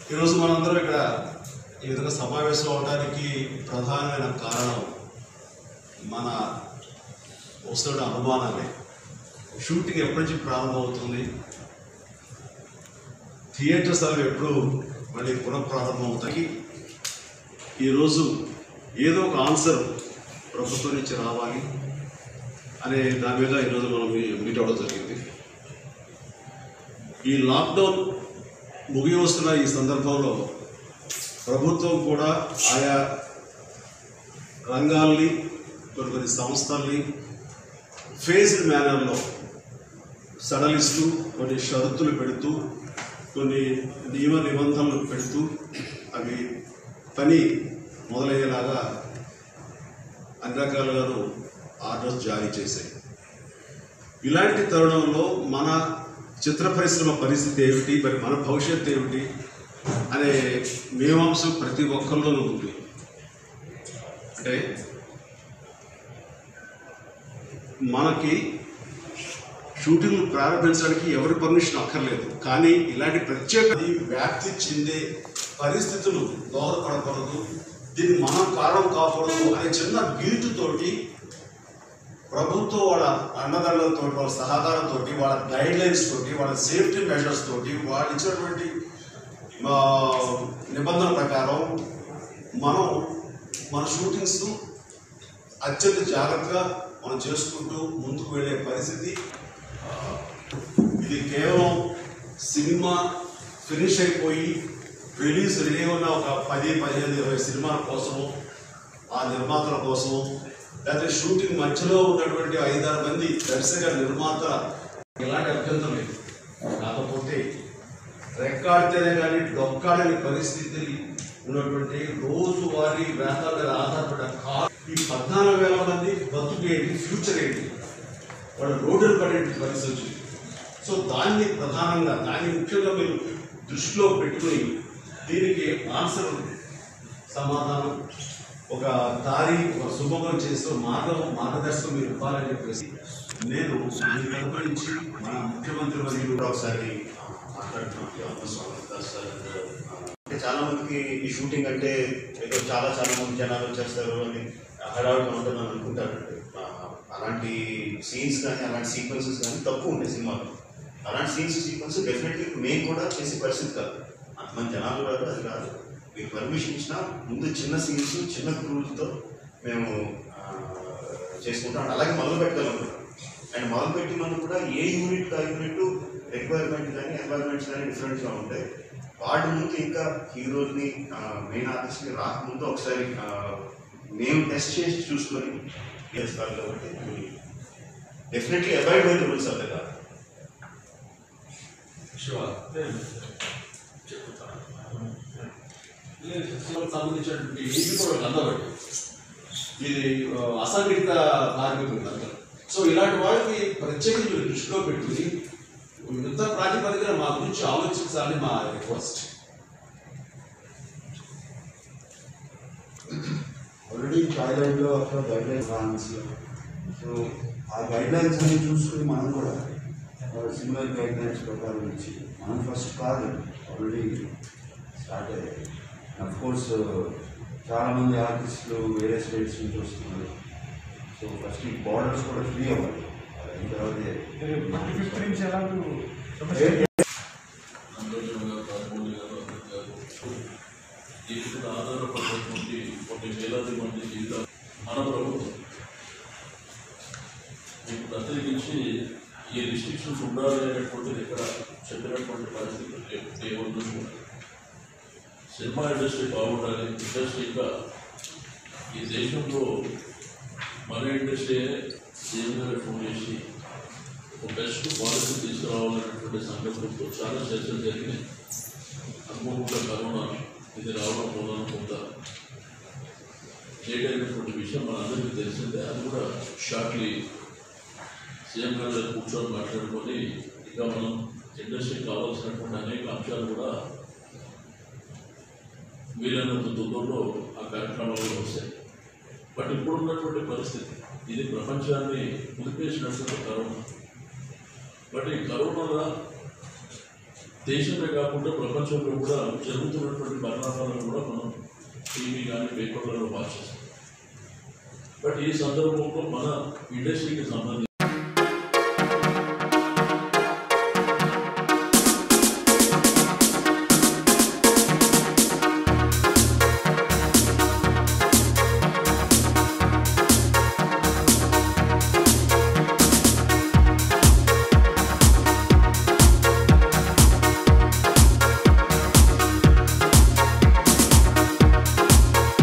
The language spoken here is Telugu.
ఈరోజు మనందరం ఇక్కడ ఈ విధంగా సమావేశం అవడానికి ప్రధానమైన కారణం మన వస్తున్న అనుమానాలే షూటింగ్ ఎప్పటి నుంచి ప్రారంభమవుతుంది థియేటర్స్ అవి ఎప్పుడు మళ్ళీ పునఃప్రారంభం అవుతాయి ఈరోజు ఏదో ఒక ఆన్సర్ ప్రభుత్వం నుంచి రావాలి అనే దాని మీద ఈరోజు మనం మీ- మీట్ అవ్వడం జరిగింది ఈ లాక్డౌన్ ముగి వస్తున్న ఈ సందర్భంలో ప్రభుత్వం కూడా ఆయా రంగాల్ని కొన్ని కొన్ని సంస్థల్ని ఫేజ్డ్ మేనర్లో సడలిస్తూ కొన్ని షరతులు పెడుతూ కొన్ని నియమ నిబంధనలు పెడుతూ అవి పని మొదలయ్యేలాగా అన్ని రకాలుగాను ఆర్డర్స్ జారీ చేశాయి ఇలాంటి తరుణంలో మన చిత్ర పరిశ్రమ పరిస్థితి ఏమిటి మరి మన భవిష్యత్తు ఏమిటి అనే మీమాంసం ప్రతి ఒక్కరిలోనూ ఉంది అంటే మనకి షూటింగ్ ప్రారంభించడానికి ఎవరి పర్మిషన్ అక్కర్లేదు కానీ ఇలాంటి ప్రత్యేక ఈ వ్యాప్తి చెందే పరిస్థితులు దోహదపడకూడదు దీన్ని మనం కారణం కాకూడదు అనే చిన్న గీటుతోటి ప్రభుత్వం వాళ్ళ అన్నదండలతో వాళ్ళ సహకారంతో వాళ్ళ గైడ్ లైన్స్ తోటి వాళ్ళ సేఫ్టీ మెషర్స్ తోటి వాళ్ళు ఇచ్చినటువంటి ఆ, నిబంధనల ప్రకారం మనం మన షూటింగ్స్ అత్యంత జాగ్రత్తగా మనం చేసుకుంటూ ముందుకు వెళ్ళే పరిస్థితి ఆ, ఇది కేవలం సినిమా ఫినిష్ అయిపోయి రిలీజ్ రెడీ ఉన్న ఒక పది పదిహేను ఇరవై సినిమాల కోసము ఆ నిర్మాతల కోసము లేకపోతే షూటింగ్ మధ్యలో ఉన్నటువంటి ఐదారు మంది దర్శక నిర్మాత ఎలాంటి అభ్యంతరం లేదు కాకపోతే రెక్కాడితేనే కానీ డొక్కాడని పరిస్థితి ఉన్నటువంటి రోజువారీ వేతనాల మీద ఆధారపడ్డ కార్ ఈ పద్నాలుగు వేల మంది బతుకు ఏంటి ఫ్యూచర్ ఏంటి వాళ్ళు రోడ్డును పడే పరిస్థితి వచ్చింది సో దాన్ని ప్రధానంగా దాన్ని ముఖ్యంగా మీరు దృష్టిలో పెట్టుకుని దీనికి ఆన్సర్ సమాధానం ఒక దారి ఒక సుభమం చేస్తూ మార్గం మార్గదర్శకం మీరు ఇవ్వాలని చెప్పేసి నేను మీ తరపు నుంచి మన ముఖ్యమంత్రి వర్యులు కూడా ఒకసారి మాట్లాడుతున్నాం అంటే చాలా మందికి ఈ షూటింగ్ అంటే ఏదో చాలా చాలా మంది జనాలు వచ్చేస్తారు అని హడావుడిగా ఉంటుందని అనుకుంటారు ఆ, అలాంటి సీన్స్ కానీ అలాంటి సీక్వెన్సెస్ కానీ తక్కువ ఉంటాయి సినిమాలో అలాంటి సీన్స్ సీక్వెన్స్ డెఫినెట్లీ మేము కూడా చేసే పరిస్థితి కాదు అంతమంది జనాలు రాదు అది కాదు మీరు పర్మిషన్ ఇచ్చినా ముందు చిన్న సీన్స్ చిన్న క్రూలతో మేము ఆ, చేసుకుంటాం అలాగే మొదలు పెట్టగలం అండ్ మొదలు పెట్టినప్పుడు కూడా ఏ యూనిట్ ఆ యూనిట్ రిక్వైర్మెంట్ కానీ ఎన్వైర్మెంట్స్ కానీ డిఫరెంట్గా ఉంటాయి వాటి ముందు ఇంకా హీరోని మెయిన్ ఆర్టిస్ట్ని రాకముందు ఒకసారి ఆ, మేము టెస్ట్ చేసి చూసుకొని చేస్తారు కాబట్టి డెఫినెట్లీ అవాయిడ్ బై రూల్స్ అదే కాదు సంబంధించినటువంటి ఇది కూడా అందబట్టి ఇది ఆ, అసంఘటిత కార్మికులు అందరూ సో ఇలాంటి వాళ్ళకి ప్రత్యేకించి మీరు దృష్టిలో పెట్టుకుని యుద్ధ ప్రాతిపదికన మా గురించి ఆలోచించాలని మా రిక్వెస్ట్ ఆల్రెడీ థాయిలాండ్లో అక్కడ గైడ్ లైన్స్ ఫ్రాన్స్లో సో ఆ గైడ్ లైన్స్ అన్ని చూసుకుని మనం కూడా సిమిలర్ గైడ్ లైన్స్ ప్రకారం ఇచ్చి మనం ఫస్ట్ కాదు ఆల్రెడీ స్టార్ట్ అయ్యాయి అఫ్ కోర్స్ చాలామంది ఆర్టిస్టులు వేరే స్టేట్స్ నుంచి వస్తున్నారు సో ఫస్ట్ ఈ బార్డర్స్ కూడా ఫ్రీ అవ్వాలి అది అయిన తర్వాతే ఫిఫ్త్ నుంచి ఎలా ఆందోళనగా కాకుండా గారు దీని మీద ఆధారపడినటువంటి కొన్ని వేలాది మంది జీవితాలు మన ప్రభుత్వం మీకు ప్రత్యేకించి ఈ రిస్ట్రిక్షన్స్ ఉండాలి అనేటువంటిది ఇక్కడ చెప్పినటువంటి పరిస్థితి లేవు దేవుడు కూడా సినిమా ఇండస్ట్రీ బాగుండాలి ఇండస్ట్రీ ఇంకా ఈ దేశంలో మన ఇండస్ట్రీయే సీఎం ఫోన్ చేసి ఒక బెస్ట్ పాలసీ తీసుకురావాలనేటువంటి సంకల్పంతో చాలా చర్చలు జరిగినాయి అనుకోకుండా కరోనా ఇది రావడం మూలన కొంత లేట్ అయినటువంటి విషయం మనందరికీ తెలిసిందే అది కూడా షార్ట్లీ సీఎం గారి దగ్గర కూర్చొని మాట్లాడుకొని ఇంకా మనం ఇండస్ట్రీకి కావాల్సినటువంటి అనేక అంశాలు కూడా వీలైనంత తొందరలో ఆ కార్యక్రమాలు వస్తాయి బట్ ఇప్పుడున్నటువంటి పరిస్థితి ఇది ప్రపంచాన్ని కుదిపేసినటువంటి కరోనా బట్ ఈ కరోనా దేశమే కాకుండా ప్రపంచంలో కూడా జరుగుతున్నటువంటి పరిణామాలను కూడా మనం టీవీ కానీ పేపర్లలో వాచ్ చేస్తాం బట్ ఈ సందర్భంలో మన ఇండస్ట్రీకి సంబంధించి